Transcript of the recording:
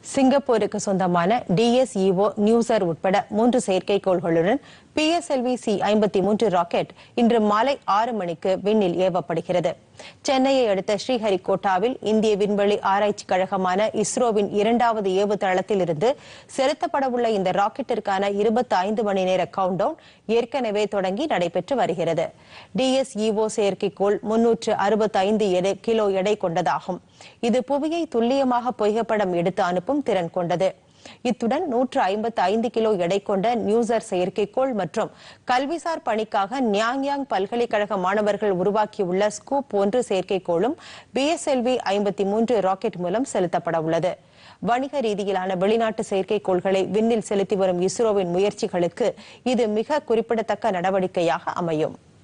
சிங்கப்பூருக்கு சொந்தமான டிஎஸ்இஓ நியூசர் உட்பட மூன்று செயற்கைக்கோள்களுடன் பிஎஸ்எல்வி சி ஐம்பத்தி மூன்று ராக்கெட் இன்று மாலை ஆறு மணிக்கு விண்ணில் ஏவப்படுகிறது சென்னையை அடுத்த ஸ்ரீஹரிகோட்டாவில் இந்திய விண்வெளி ஆராய்ச்சி கழகமான இஸ்ரோவின் இரண்டாவது ஏவுதளத்தில் இருந்து செலுத்தப்படவுள்ள இந்த ராக்கெட்டிற்கான இருபத்தி ஐந்து மணி நேர கவுண்டவுன் ஏற்கனவே தொடங்கி நடைபெற்று வருகிறது டிஎஸ்இஓ செயற்கைக்கோள் முன்னூற்று அறுபத்தி ஐந்து கிலோ எடை கொண்டதாகும் இது புவியை துல்லியமாக புகைப்படம் எடுத்து அனுப்பும் திறன் கொண்டது இத்துடன் நூற்று ஐம்பத்தி ஐந்து கிலோ எடை கொண்ட நியூசர் செயற்கைக்கோள் மற்றும் கல்விசார் பணிக்காக நியாங்யாங் பல்கலைக்கழக மாணவர்கள் உருவாக்கியுள்ள ஸ்கூப் ஒன்று செயற்கைக்கோளும் பிஎஸ்எல்வி ஐம்பத்தி மூன்று ராக்கெட் மூலம் செலுத்தப்பட உள்ளது வணிக ரீதியிலான வெளிநாட்டு செயற்கைக்கோள்களை விண்ணில் செலுத்தி வரும் இஸ்ரோவின் முயற்சிகளுக்கு இது மிக குறிப்பிடத்தக்க நடவடிக்கையாக அமையும்